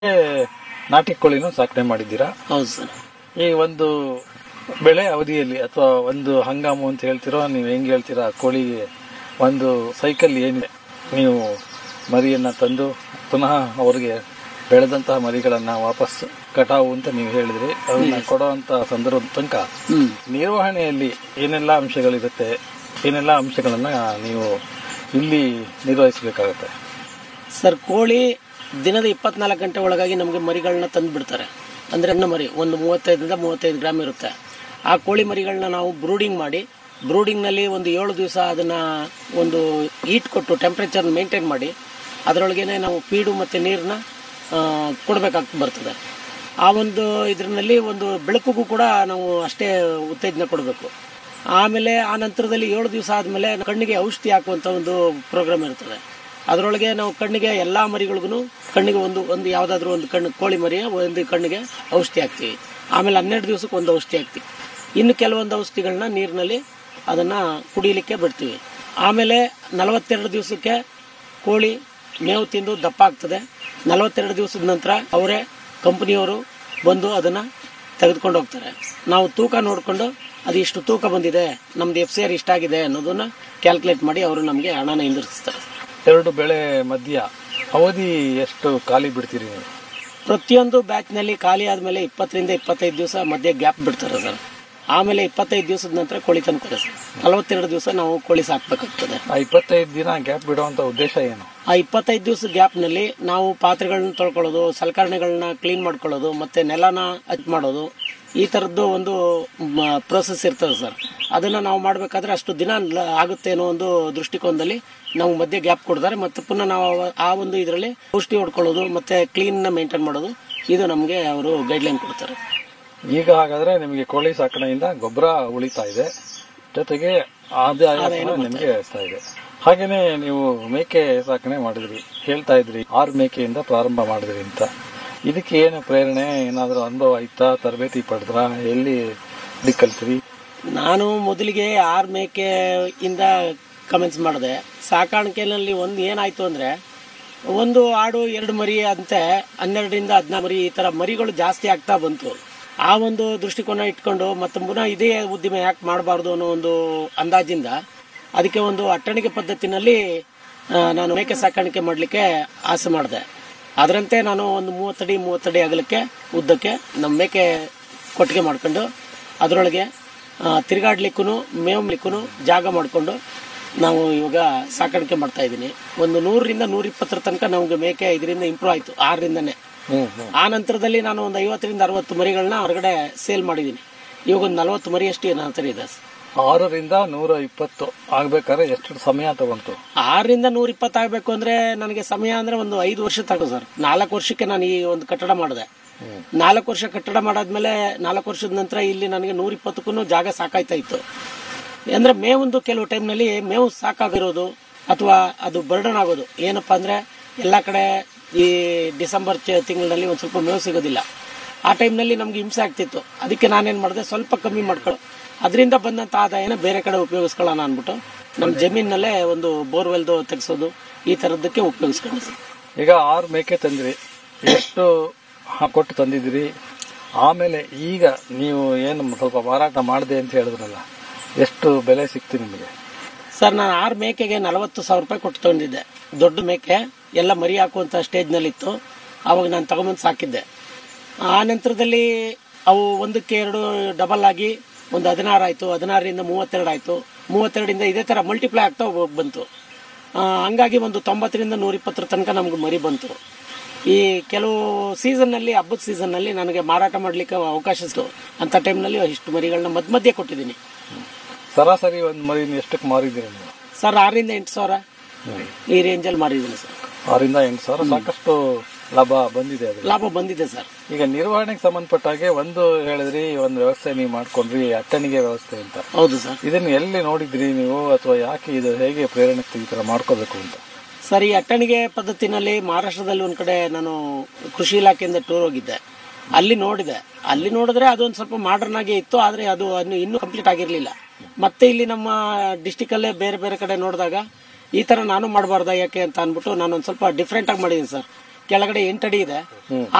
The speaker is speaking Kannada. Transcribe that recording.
ನಾಟಿ ಕೋಳಿನೂ ಸಾಕಣೆ ಮಾಡಿದ್ದೀರಾ ಹೌದು ಸರ್ ಈ ಒಂದು ಬೆಳೆ ಅವಧಿಯಲ್ಲಿ ಅಥವಾ ಒಂದು ಹಂಗಾಮು ಅಂತ ಹೇಳ್ತಿರೋ ನೀವು ಹೆಂಗ್ ಹೇಳ್ತೀರಾ ಕೋಳಿಗೆ ಒಂದು ಸೈಕಲ್ ಏನಿದೆ ನೀವು ಮರಿಯನ್ನ ತಂದು ಪುನಃ ಅವ್ರಿಗೆ ಬೆಳೆದಂತಹ ಮರಿಗಳನ್ನ ವಾಪಸ್ ಕಟಾವು ಅಂತ ನೀವು ಹೇಳಿದ್ರಿ ಅದನ್ನ ಕೊಡುವಂತ ಸಂದರ್ಭದ ತನಕ ಹ್ಮ್ ನಿರ್ವಹಣೆಯಲ್ಲಿ ಏನೆಲ್ಲ ಅಂಶಗಳಿರುತ್ತೆ ಏನೆಲ್ಲ ಅಂಶಗಳನ್ನ ನೀವು ಇಲ್ಲಿ ನಿರ್ವಹಿಸಬೇಕಾಗುತ್ತೆ ಸರ್ ಕೋಳಿ ದಿನದ ಇಪ್ಪತ್ನಾಲ್ಕು ಗಂಟೆ ಒಳಗಾಗಿ ನಮಗೆ ಮರಿಗಳನ್ನ ತಂದು ಬಿಡ್ತಾರೆ ಅಂದ್ರೆ ಹೆಣ್ಣು ಮರಿ ಒಂದು ಮೂವತ್ತೈದರಿಂದ ಮೂವತ್ತೈದು ಗ್ರಾಮ್ ಇರುತ್ತೆ ಆ ಕೋಳಿ ಮರಿಗಳನ್ನ ನಾವು ಬ್ರೂಡಿಂಗ್ ಮಾಡಿ ಬ್ರೂಡಿಂಗ್ ನಲ್ಲಿ ಒಂದು ಏಳು ದಿವಸ ಅದನ್ನ ಒಂದು ಹೀಟ್ ಕೊಟ್ಟು ಟೆಂಪರೇಚರ್ ಮೇಂಟೈನ್ ಮಾಡಿ ಅದರೊಳಗೇನೆ ನಾವು ಪೀಡು ಮತ್ತೆ ನೀರನ್ನ ಕೊಡಬೇಕಾಗ್ತಾ ಬರ್ತದೆ ಆ ಒಂದು ಇದರಲ್ಲಿ ಒಂದು ಬೆಳಕಿಗೂ ಕೂಡ ನಾವು ಅಷ್ಟೇ ಉತ್ತೇಜನ ಕೊಡಬೇಕು ಆಮೇಲೆ ಆ ನಂತರದಲ್ಲಿ ಏಳು ದಿವಸ ಆದಮೇಲೆ ಕಣ್ಣಿಗೆ ಔಷಧಿ ಹಾಕುವಂತ ಒಂದು ಪ್ರೋಗ್ರಾಮ್ ಇರ್ತದೆ ಅದರೊಳಗೆ ನಾವು ಕಣ್ಣಿಗೆ ಎಲ್ಲಾ ಮರಿಗಳಿಗೂ ಕಣ್ಣಿಗೆ ಒಂದು ಒಂದು ಯಾವ್ದಾದ್ರು ಒಂದು ಕಣ್ಣು ಕೋಳಿ ಮರಿಯ ಒಂದು ಕಣ್ಣಿಗೆ ಔಷಧಿ ಹಾಕ್ತೀವಿ ಆಮೇಲೆ ಹನ್ನೆರಡು ದಿವಸಕ್ಕೆ ಒಂದು ಔಷಧಿ ಹಾಕ್ತೀವಿ ಇನ್ನು ಕೆಲವೊಂದು ಔಷಧಿಗಳನ್ನ ನೀರಿನಲ್ಲಿ ಅದನ್ನ ಕುಡಿಲಿಕ್ಕೆ ಬಿಡ್ತೀವಿ ಆಮೇಲೆ ನಲವತ್ತೆರಡು ದಿವಸಕ್ಕೆ ಕೋಳಿ ಮೇವು ತಿಂದು ದಪ್ಪ ಆಗ್ತದೆ ನಲವತ್ತೆರಡು ದಿವಸದ ನಂತರ ಅವರೇ ಕಂಪನಿಯವರು ಬಂದು ಅದನ್ನ ತೆಗೆದುಕೊಂಡು ಹೋಗ್ತಾರೆ ನಾವು ತೂಕ ನೋಡಿಕೊಂಡು ಅದು ಇಷ್ಟು ತೂಕ ಬಂದಿದೆ ನಮ್ದು ಎಫ್ ಸಿ ಆರ್ ಇಷ್ಟಾಗಿದೆ ಅನ್ನೋದನ್ನ ಕ್ಯಾಲ್ಕುಲೇಟ್ ಮಾಡಿ ಅವರು ನಮಗೆ ಹಣನ ಹಿಂದಿರಿಸ್ತಾರೆ ಎರಡು ಬೆಳೆ ಮಧ್ಯ ಅವಧಿ ಎಷ್ಟು ಖಾಲಿ ಬಿಡ್ತೀರಿ ನೀವು ಪ್ರತಿಯೊಂದು ಬ್ಯಾಚ್ ನಲ್ಲಿ ಖಾಲಿ ಆದ್ಮೇಲೆ ಇಪ್ಪತ್ತರಿಂದ ಇಪ್ಪತ್ತೈದು ದಿವಸ ಮಧ್ಯೆ ಗ್ಯಾಪ್ ಬಿಡ್ತಾರೆ ಸರ್ ಆಮೇಲೆ ಇಪ್ಪತ್ತೈದು ದಿವಸದ ನಂತರ ಕೋಳಿ ತಂದ್ಕೊಡೆ ಸರ್ ನಲವತ್ತೆರಡು ದಿವಸ ನಾವು ಕೋಳಿ ಸಾಕ್ಬೇಕಾಗ್ತದೆ ಆ ಇಪ್ಪತ್ತೈದು ದಿನ ಗ್ಯಾಪ್ ಬಿಡುವಂತ ಉದ್ದೇಶ ಏನು ಆ ಇಪ್ಪತ್ತೈದು ದಿವಸ ಗ್ಯಾಪ್ ನಲ್ಲಿ ನಾವು ಪಾತ್ರೆಗಳನ್ನ ತೊಳ್ಕೊಳ್ಳೋದು ಸಲಕರಣೆಗಳನ್ನ ಕ್ಲೀನ್ ಮಾಡ್ಕೊಳ್ಳೋದು ಮತ್ತೆ ನೆಲನ ಹಚ್ ಮಾಡೋದು ಈ ತರದ್ದು ಒಂದು ಪ್ರೋಸೆಸ್ ಇರ್ತದೆ ಸರ್ ಅದನ್ನ ನಾವು ಮಾಡ್ಬೇಕಾದ್ರೆ ಅಷ್ಟು ದಿನ ಲ- ಆಗುತ್ತೆ ಅನ್ನೋ ಒಂದು ದೃಷ್ಟಿಕೋನದಲ್ಲಿ ನಾವು ಮಧ್ಯೆ ಗ್ಯಾಪ್ ಕೊಡ್ತಾರೆ ಮತ್ತೆ ಪುನಃ ನಾವು ಅವ- ಆ ಒಂದು ಇದರಲ್ಲಿ ಔಷಧಿ ಹೊಡ್ಕೊಳ್ಳೋದು ಮತ್ತೆ ಕ್ಲೀನ್ ನ ಮೇಂಟೈನ್ ಮಾಡೋದು ಇದು ನಮಗೆ ಅವರು ಗೈಡ್ಲೈನ್ ಕೊಡ್ತಾರೆ ಈಗ ಹಾಗಾದ್ರೆ ನಿಮಗೆ ಕೋಳಿ ಸಾಕಣೆಯಿಂದ ಗೊಬ್ಬರ ಉಳಿತಾ ಇದೆ ಜೊತೆಗೆ ಆದಾಯ ಸಹ ನಿಮಗೆ ಆಗ್ತಾ ಇದೆ ಹಾಗೇನೆ ನೀವು ಮೇಕೆ ಸಾಕಣೆ ಮಾಡಿದ್ರಿ ಹೇಳ್ತಾ ಇದ್ರಿ ಆರು ಮೇಕೆಯಿಂದ ಪ್ರಾರಂಭ ಮಾಡಿದ್ರಿ ಅಂತ ಇದಕ್ಕೆ ಏನು ಪ್ರೇರಣೆ ಏನಾದರೂ ಅನುಭವ ಆಯ್ತಾ ತರಬೇತಿ ಪಡೆದ್ರ ಎಲ್ಲಿ ಎಲ್ಲಿ ಕಲ್ತ್ರಿ ನಾನು ಮೊದಲಿಗೆ ಆರ್ ಮೇಕೆ ಇಂದ ಕಮೆನ್ಸ್ ಮಾಡಿದೆ ಸಾಕಾಣಿಕೆನಲ್ಲಿ ಒಂದು ಏನಾಯ್ತು ಅಂದ್ರೆ ಒಂದು ಆಡು ಎರಡು ಮರಿ ಅಂತೆ ಹನ್ನೆರಡರಿಂದ ಹದಿನಾರು ಮರಿ ಈ ತರ ಮರಿಗಳು ಜಾಸ್ತಿ ಆಗ್ತಾ ಬಂತು ಆ ಒಂದು ದೃಷ್ಟಿಕೋನ ಇಟ್ಕೊಂಡು ಮತ್ತೆ ಪುನಃ ಇದೇ ಉದ್ದಿಮೆ ಯಾಕೆ ಮಾಡಬಾರ್ದು ಅನ್ನೋ ಒಂದು ಅಂದಾಜಿಂದ ಅದಕ್ಕೆ ಒಂದು ಅಟ್ಟಣಿಕೆ ಪದ್ಧತಿನಲ್ಲಿ ಆ, ನಾನು ಮೇಕೆ ಸಾಕಾಣಿಕೆ ಮಾಡಲಿಕ್ಕೆ ಆಸೆ ಮಾಡಿದೆ ಅದರಂತೆ ನಾನು ಒಂದು ಮೂವತ್ತಡಿ ಮೂವತ್ತಡಿ ಅಗಲಕ್ಕೆ ಉದ್ದಕ್ಕೆ ನಮ್ಮ ಮೇಕೆ ಕೊಟ್ಟಿಗೆ ಮಾಡ್ಕೊಂಡು ಅದರೊಳಗೆ ತಿರುಗಾಡ್ಲಿಕ್ಕೂ ಮೇವ್ಲಿಕ್ಕೂ ಜಾಗ ಮಾಡಿಕೊಂಡು ನಾವು ಇವಾಗ ಸಾಕಾಣಿಕೆ ಮಾಡ್ತಾ ಇದ್ದೀನಿ ಒಂದು ನೂರರಿಂದ ನೂರ ಇಪ್ಪತ್ತರ ತನಕ ನಮ್ಗೆ ಮೇಕೆ ಇದರಿಂದ ಇಂಪ್ರೂವ್ ಆಯ್ತು ಆರರಿಂದನೇ ಹ್ಮ್ ಹ್ಮ್ ಆ ನಂತರದಲ್ಲಿ ನಾನು ಒಂದು ಐವತ್ತರಿಂದ ಅರವತ್ತು ಮರಿಗಳನ್ನ ಹೊರಗಡೆ ಸೇಲ್ ಮಾಡಿದ್ದೀನಿ ಇವಾಗ ಒಂದು ನಲವತ್ತು ಮರಿ ಅಷ್ಟು ನನ್ನ ಹತ್ರ ಇದೆ ಆರರಿಂದ ನೂರ ಇಪ್ಪತ್ತು ಆಗ್ಬೇಕಾದ್ರೆ ಎಷ್ಟು ಸಮಯ ತಗೊಂತು ಆರರಿಂದ ನೂರ ಇಪ್ಪತ್ತು ಆಗ್ಬೇಕು ಅಂದ್ರೆ ನನಗೆ ಸಮಯ ಅಂದ್ರೆ ಒಂದು ಐದು ವರ್ಷ ತಗೋ ಸರ್ ನಾಲ್ಕು ವರ್ಷಕ್ಕೆ ನಾನು ಈ ಒಂದು ಕಟ್ಟಡ ಮಾಡಿದೆ ನಾಲ್ಕು ವರ್ಷ ಕಟ್ಟಡ ಮಾಡಾದ್ಮೇಲೆ ನಾಲ್ಕು ವರ್ಷದ ನಂತರ ಇಲ್ಲಿ ನನಗೆ ನೂರ ಇಪ್ಪತ್ತಕ್ಕೂ ಜಾಗ ಸಾಕಾಯ್ತಾ ಇತ್ತು ಅಂದ್ರೆ ಮೇವೊಂದು ಕೆಲವು ಟೈಮ್ನಲ್ಲಿ ಮೇವು ಸಾಕಾಗಿರೋದು ಅಥವಾ ಅದು ಬರ್ಡನ್ ಆಗೋದು ಏನಪ್ಪಾ ಅಂದ್ರೆ ಎಲ್ಲಾ ಕಡೆ ಈ ಡಿಸೆಂಬರ್ ಚ- ತಿಂಗಳಲ್ಲಿ ಒಂದ್ ಸ್ವಲ್ಪ ಮೇವು ಸಿಗೋದಿಲ್ಲ ಆ ಟೈಮ್ನಲ್ಲಿ ನಮ್ಗೆ ಹಿಂಸೆ ಆಗ್ತಿತ್ತು ಅದಕ್ಕೆ ನಾನೇನ್ ಮಾಡಿದೆ ಸ್ವಲ್ಪ ಕಮ್ಮಿ ಮಾಡ್ಕೊಳ್ಳೋ ಅದರಿಂದ ಬಂದಂತ ಆದಾಯನ ಬೇರೆ ಕಡೆ ಉಪಯೋಗಿಸ್ಕೊಳ್ಳೋಣ ಅನ್ಬಿಟ್ಟು ನಮ್ಮ ಜಮೀನಲ್ಲೇ ಒಂದು ಬೋರ್ವೆಲ್ದು ತೆಗೆಸೋದು ಈ ತರದಕ್ಕೆ ಉಪಯೋಗಿಸ್ಕೊಂಡು ಸರ್ ಈಗ ಆರು ಮೇಕೆ ತಂದ್ರಿ ಎಷ್ಟು ಹ- ಕೊಟ್ಟು ತಂದಿದ್ದೀರಿ ಆಮೇಲೆ ಈಗ ನೀವು ಏನು ಸ್ವಲ್ಪ ಮಾರಾಟ ಮಾಡಿದೆ ಅಂತ ಹೇಳಿದ್ರಲ್ಲ ಎಷ್ಟು ಬೆಲೆ ಸಿಕ್ತು ನಿಮಗೆ ಸರ್ ನಾನು ಆರು ಮೇಕೆಗೆ ನಲವತ್ತು ಸಾವಿರ ರೂಪಾಯಿ ಕೊಟ್ಟು ತಗೊಂಡಿದ್ದೆ ದೊಡ್ಡ ಮೇಕೆ ಎಲ್ಲ ಮರಿ ಹಾಕುವಂತ ಸ್ಟೇಜ್ ನಲ್ಲಿ ಇತ್ತು ಅವಾಗ ನಾನು ತಗೊಂಬಂದು ಸಾಕಿದ್ದೆ ಆ ನಂತರದಲ್ಲಿ ಅವು ಒಂದಕ್ಕೆ ಎರಡು ಡಬಲ್ ಆಗಿ ಒಂದು ಹದಿನಾರು ಆಯ್ತು ಹದಿನಾರರಿಂದ ಮೂವತ್ತೆರಡು ಆಯ್ತು ಮೂವತ್ತೆರಡರಿಂದ ಇದೇ ತರ ಮಲ್ಟಿಪ್ಲೈ ಆಗ್ತಾ ಹೋಗ್ ಬಂತು ಆ, ಹಂಗಾಗಿ ಒಂದು ತೊಂಬತ್ತರಿಂದ ನೂರ ಇಪ್ಪತ್ತರ ತನಕ ನಮ್ಗೆ ಮರಿ ಬಂತು ಈ ಕೆಲವು ಸೀಸನ್ ನಲ್ಲಿ ಹಬ್ಬದ ಸೀಸನ್ ನಲ್ಲಿ ನನಗೆ ಮಾರಾಟ ಮಾಡ್ಲಿಕ್ಕೆ ಅವಕಾಶ ಇತ್ತು ಅಂತ ಟೈಮ್ನಲ್ಲಿ ಇಷ್ಟು ಮರಿಗಳನ್ನ ಮಧ್ಯ ಮಧ್ಯೆ ಕೊಟ್ಟಿದ್ದೀನಿ ಸರಾಸರಿ ಒಂದು ಮರಿ ಎಷ್ಟಕ್ಕೆ ಮಾರಿದ್ದೀರಿ ನೀವು ಸರ್ ಆರರಿಂದ ಎಂಟು ಸಾವಿರ ಈ ರೇಂಜಲ್ಲಿ ಮಾರಿದ್ದೀನಿ ಸರ್ ಆರಿಂದ ಎಂಟು ಸಾವಿರ ಸಾಕಷ್ಟು ಲಾಭ ಬಂದಿದೆ ಅದು ಲಾಭ ಬಂದಿದೆ ಸರ್ ಈಗ ನಿರ್ವಹಣೆಗೆ ಸಂಬಂಧಪಟ್ಟ ಹಾಗೆ ಒಂದು ಹೇಳಿದ್ರಿ ಒಂದು ವ್ಯವಸ್ಥೆ ನೀವು ಮಾಡ್ಕೊಂಡ್ರಿ ಅಟ್ಟಣಿಗೆ ವ್ಯವಸ್ಥೆ ಅಂತ ಹೌದು ಸರ್ ಇದನ್ನ ಎಲ್ಲಿ ನೋಡಿದ್ರಿ ನೀವು ಅಥವಾ ಯಾಕೆ ಇದು ಹೇಗೆ ಪ್ರೇರಣೆ ಈ ತರ ಮಾಡ್ಕೋಬೇಕು ಅಂತ ಸರ್ ಈ ಅಟ್ಟಣಿಗೆ ಪದ್ಧತಿನಲ್ಲಿ ಮಹಾರಾಷ್ಟ್ರದಲ್ಲಿ ಒಂದ್ ಕಡೆ ನಾನು ಕೃಷಿ ಇಲಾಖೆಯಿಂದ ಟೂರ್ ಹೋಗಿದ್ದೆ ಅಲ್ಲಿ ನೋಡಿದೆ ಅಲ್ಲಿ ನೋಡಿದ್ರೆ ಅದೊಂದು ಸ್ವಲ್ಪ ಮಾಡರ್ನ್ ಆಗಿ ಇತ್ತು ಆದ್ರೆ ಅದು ಅನ್ನು ಇನ್ನೂ ಕಂಪ್ಲೀಟ್ ಆಗಿರ್ಲಿಲ್ಲ ಮತ್ತೆ ಇಲ್ಲಿ ನಮ್ಮ ಡಿಸ್ಟಿಕ್ ಅಲ್ಲೇ ಬೇರೆ ಬೇರೆ ಕಡೆ ನೋಡಿದಾಗ ಈ ತರ ನಾನು ಮಾಡಬಾರ್ದ ಯಾಕೆ ಅಂತ ಅನ್ಬಿಟ್ಟು ನಾನು ಒಂದ್ ಸ್ವಲ್ಪ ಡಿಫ್ರೆಂಟ್ ಆಗಿ ಮಾಡಿದ್ದೀನಿ ಸರ್ ಕೆಳಗಡೆ ಎಂಟಡಿ ಇದೆ